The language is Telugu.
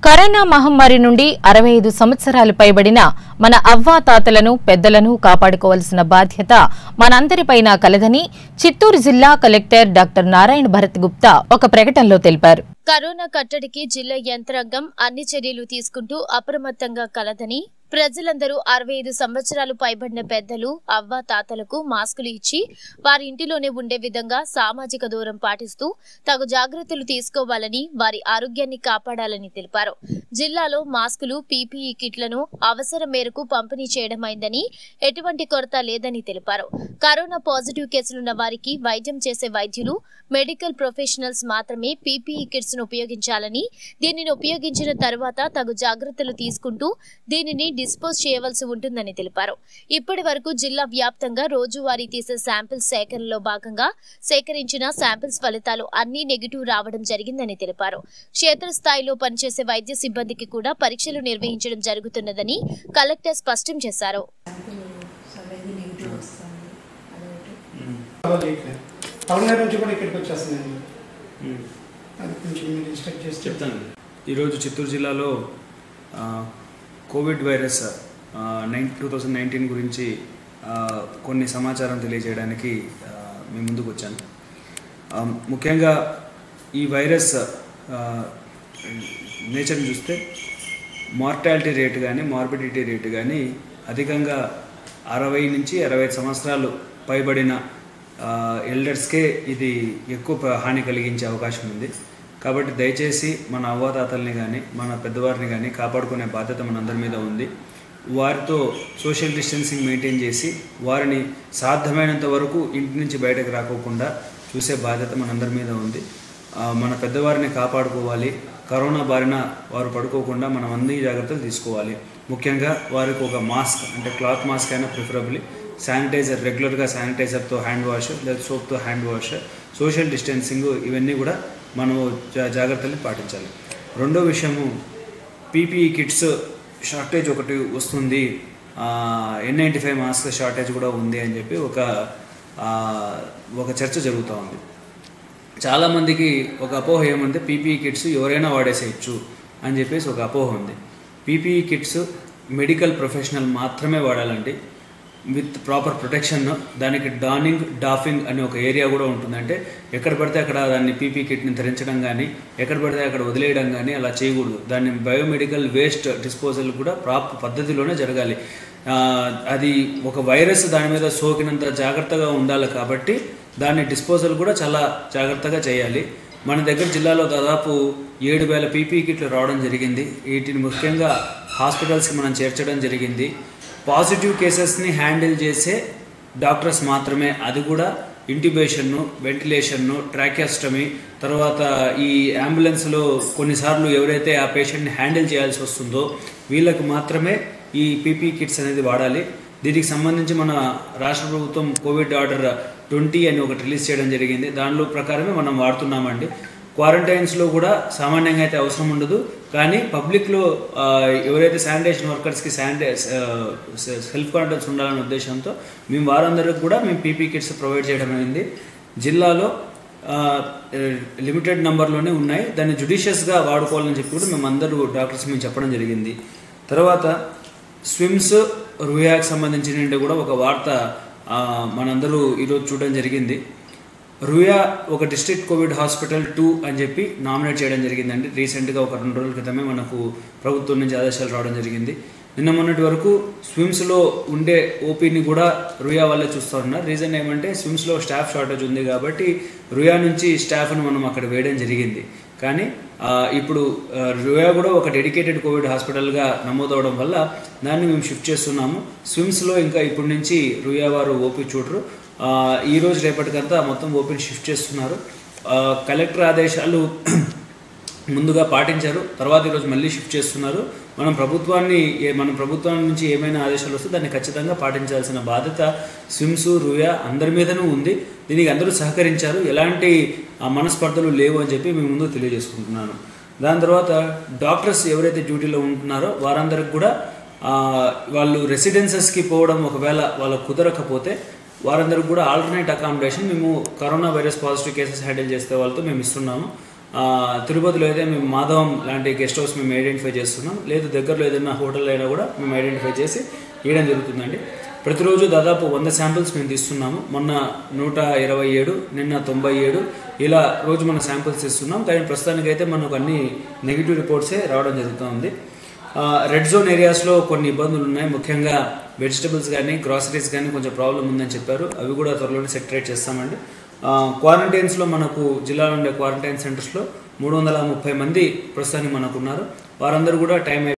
కరోనా మహమ్మారి నుండి అరవై ఐదు సంవత్సరాలు పైబడిన మన అవ్వాతాతలను పెద్దలను కాపాడుకోవాల్సిన బాధ్యత మనందరిపైన కలదని చిత్తూరు జిల్లా కలెక్టర్ డాక్టర్ నారాయణ భరత్ గుప్తా ఒక ప్రకటనలో తెలిపారు కరోనా కట్టడికి జిల్లా యంత్రాంగం అన్ని చర్యలు తీసుకుంటూ అప్రమత్తంగా కలదని ప్రజలందరూ అరవై ఐదు సంవత్సరాలు పైబడిన పెద్దలు అవ్వ తాతలకు మాస్కులు ఇచ్చి వారి ఇంటిలోనే ఉండే విధంగా సామాజిక దూరం పాటిస్తూ తగు జాగ్రత్తలు తీసుకోవాలని వారి ఆరోగ్యాన్ని కాపాడాలని తెలిపారు జిల్లాలో మాస్కులు పీపీఈ కిట్లను అవసరం మేరకు పంపిణీ చేయడమైందని ఎటువంటి కొరత లేదని తెలిపారు కరోనా పాజిటివ్ కేసులున్న వారికి వైద్యం చేసే వైద్యులు మెడికల్ ప్రొఫెషనల్స్ మాత్రమే పీపీఈ కిట్స్ ను ఉపయోగించాలని దీనిని ఉపయోగించిన తర్వాత తగు జాగ్రత్తలు తీసుకుంటూ దీనిని డిస్పోజ్ చేయవలసి ఉంటుందని తెలిపారు ఇప్పటి వరకు జిల్లా వ్యాప్తంగా రోజువారీ తీసే శాంపిల్స్ సేకరణలో భాగంగా సేకరించిన శాంపిల్స్ ఫలితాలు అన్ని నెగిటివ్ రావడం జరిగిందని తెలిపారు క్షేత్రస్థాయిలో పనిచేసే వైద్య సిబ్బందికి కూడా పరీక్షలు నిర్వహించడం జరుగుతున్నదని కలెక్టర్ స్పష్టం చేశారు సర్వేది నెగిటివ్ వస్తుంది అదొకటి ఫాలో చేయట్లేదు టౌన్ గారి నుంచి కూడా ఇక్కడికి వచ్చేస్తుందండి అది కొంచెం మీరు ఇన్స్ట్రక్ట్ చేసి చెప్తాను ఈరోజు చిత్తూరు జిల్లాలో ఆ, కోవిడ్ వైరస్ ఆ, నైన్ టూ థౌజండ్ నైన్టీన్ గురించి ఆ, కొన్ని సమాచారం తెలియజేయడానికి ఆ, మీ ముందుకు వచ్చాను ఆ, ముఖ్యంగా ఈ వైరస్ ఆ, నేచర్ని చూస్తే మార్టాలిటీ రేటు కానీ మార్బిడిటీ రేటు కానీ అధికంగా అరవై నుంచి అరవై ఐదు సంవత్సరాలు పైబడిన ఆ, ఎల్డర్స్కే ఇది ఎక్కువ ప్ర- హాని కలిగించే అవకాశం ఉంది కాబట్టి దయచేసి మన అవ్వాతాతల్ని కానీ మన పెద్దవారిని కానీ కాపాడుకునే బాధ్యత మనందరి మీద ఉంది వారితో సోషల్ డిస్టెన్సింగ్ మెయింటైన్ చేసి వారిని సాధ్యమైనంత వరకు ఇంటి నుంచి బయటకు రాకోకుండా చూసే బాధ్యత మనందరి మీద ఉంది ఆ, మన పెద్దవారిని కాపాడుకోవాలి కరోనా బారిన వారు పడుకోకుండా మనం అన్ని జాగ్రత్తలు తీసుకోవాలి ముఖ్యంగా వారికి ఒక మాస్క్ అంటే క్లాత్ మాస్క్ అయినా ప్రిఫరబుల్లీ శానిటైజర్ రెగ్యులర్గా శానిటైజర్తో హ్యాండ్ వాష్ లేదా సోప్తో హ్యాండ్ వాష్ సోషల్ డిస్టెన్సింగ్ ఇవన్నీ కూడా మనము జా- జాగ్రత్తల్ని పాటించాలి రెండో విషయము పీపీఈ కిట్స్ షార్టేజ్ ఒకటి వస్తుంది N ninety five mask shortage కూడా ఉంది అని చెప్పి ఒక ఆ, ఒక చర్చ జరుగుతూ ఉంది చాలామందికి ఒక అపోహ ఏమంటే పీపీఈ కిట్స్ ఎవరైనా వాడేసేయచ్చు అని చెప్పేసి ఒక అపోహ ఉంది పీపీఈ కిట్స్ మెడికల్ ప్రొఫెషనల్ మాత్రమే వాడాలండి విత్ ప్రాపర్ ప్రొటెక్షన్ దానికి డానింగ్ డాఫింగ్ అనే ఒక ఏరియా కూడా ఉంటుంది అంటే ఎక్కడ పడితే అక్కడ దాన్ని పీపీ కిట్ని ధరించడం కానీ ఎక్కడ పడితే అక్కడ వదిలేయడం కానీ అలా చేయకూడదు దాన్ని బయోమెడికల్ వేస్ట్ డిస్పోజల్ కూడా ప్రాప్ పద్ధతిలోనే జరగాలి ఆ, అది ఒక వైరస్ దాని మీద సోకినంత జాగ్రత్తగా ఉండాలి కాబట్టి దాన్ని డిస్పోజల్ కూడా చాలా జాగ్రత్తగా చేయాలి మన దగ్గర జిల్లాలో దాదాపు ఏడు వేల పీపీ కిట్లు రావడం జరిగింది వీటిని ముఖ్యంగా హాస్పిటల్స్కి మనం చేర్చడం జరిగింది పాజిటివ్ కేసెస్ని హ్యాండిల్ చేసే డాక్టర్స్ మాత్రమే అది కూడా ఇంటిబేషన్ను వెంటిలేషన్ను ట్రాకియాస్టమీ తర్వాత ఈ అంబులెన్స్లో కొన్నిసార్లు ఎవరైతే ఆ పేషెంట్ని హ్యాండిల్ చేయాల్సి వస్తుందో వీళ్ళకు మాత్రమే ఈ పీపీ కిట్స్ అనేది వాడాలి దీనికి సంబంధించి మన రాష్ట్ర ప్రభుత్వం కోవిడ్ ఆర్డర్ ట్వంటీ అని ఒకటి రిలీజ్ చేయడం జరిగింది దానిలో ప్రకారమే మనం వాడుతున్నామండి క్వారంటైన్స్లో కూడా సామాన్యంగా అయితే అవసరం ఉండదు కానీ పబ్లిక్లో ఆ, ఎవరైతే శానిటేషన్ వర్కర్స్కి శానిటై సెల్ఫ్ కాన్ఫిడెన్స్ ఉండాలనే ఉద్దేశంతో మేము వారందరికి కూడా మేము పీపీ కిట్స్ ప్రొవైడ్ చేయడం అయింది జిల్లాలో లిమిటెడ్ నెంబర్లోనే ఉన్నాయి దాన్ని జుడిషియస్గా వాడుకోవాలని చెప్పి కూడా మేము అందరూ డాక్టర్స్ మేము చెప్పడం జరిగింది తర్వాత స్విమ్స్ రుయాకి సంబంధించిన కూడా ఒక వార్త ఆ, మనందరూ ఈరోజు చూడడం జరిగింది రుయా ఒక డిస్ట్రిక్ట్ కోవిడ్ హాస్పిటల్ టూ అని చెప్పి నామినేట్ చేయడం జరిగిందండి రీసెంట్గా ఒక రెండు రోజుల క్రితమే మనకు ప్రభుత్వం నుంచి ఆదేశాలు రావడం జరిగింది నిన్న మొన్నటి వరకు స్విమ్స్లో ఉండే ఓపీని కూడా రుయా వల్లే చూస్తూ ఉన్నారు రీజన్ ఏమంటే స్విమ్స్లో స్టాఫ్ షార్టేజ్ ఉంది కాబట్టి రుయా నుంచి స్టాఫ్ను మనం అక్కడ వేయడం జరిగింది కానీ ఆ, ఇప్పుడు ఆ, రుయా కూడా ఒక డెడికేటెడ్ కోవిడ్ హాస్పిటల్గా నమోదవడం వల్ల దాన్ని మేము షిఫ్ట్ చేస్తున్నాము స్విమ్స్లో ఇంకా ఇప్పటి నుంచి రుయా వారు ఓపీ చూడరు ఆ, ఈ రోజు రేపటికంతా మొత్తం ఓపీని షిఫ్ట్ చేస్తున్నారు ఆ, కలెక్టర్ ఆదేశాలు ముందుగా పాటించారు తర్వాత ఈరోజు మళ్ళీ షిఫ్ట్ చేస్తున్నారు మనం ప్రభుత్వాన్ని ఏ- మన ప్రభుత్వం నుంచి ఏమైనా ఆదేశాలు వస్తే దాన్ని ఖచ్చితంగా పాటించాల్సిన బాధ్యత స్విమ్స్ రుయా అందరి మీదనూ ఉంది దీనికి అందరూ సహకరించారు ఎలాంటి ఆ, మనస్పర్ధలు లేవు అని చెప్పి మేము ముందు తెలియజేసుకుంటున్నాను దాని తర్వాత డాక్టర్స్ ఎవరైతే డ్యూటీలో ఉంటున్నారో వారందరికి కూడా ఆ, వాళ్ళు రెసిడెన్సెస్కి పోవడం ఒకవేళ వాళ్ళకు కుదరకపోతే వారందరికి కూడా ఆల్టర్నేట్ అకామిడేషన్ మేము corona virus positive cases handle చేసే వాళ్ళతో మేము ఇస్తున్నాము ఆ, తిరుపతిలో అయితే మేము మాధవం లాంటి గెస్ట్ హౌస్ మేము ఐడెంటిఫై చేస్తున్నాం లేదు దగ్గరలో ఏదైనా హోటల్ అయినా కూడా మేము ఐడెంటిఫై చేసి ఇవ్వడం జరుగుతుందండి ప్రతిరోజు దాదాపు వంద శాంపిల్స్ మేము తీస్తున్నాము మొన్న నూట ఇరవై ఏడు నిన్న తొంభై ఏడు ఇలా రోజు మనం శాంపిల్స్ ఇస్తున్నాం కానీ ప్రస్తుతానికి అయితే మనకు అన్ని నెగిటివ్ రిపోర్ట్సే రావడం జరుగుతుంది ఆ, రెడ్ జోన్ ఏరియాస్లో కొన్ని ఇబ్బందులు ఉన్నాయి ముఖ్యంగా వెజిటబుల్స్ కానీ గ్రాసరీస్ కానీ కొంచెం ప్రాబ్లం ఉందని చెప్పారు అవి కూడా త్వరలోనే సెటరేట్ చేస్తామండి ఆ, క్వారంటైన్స్లో మనకు జిల్లాలో ఉండే క్వారంటైన్ సెంటర్స్లో మూడు వందల ముప్పై మంది ప్రస్తుతానికి మనకు ఉన్నారు వారందరూ కూడా టైం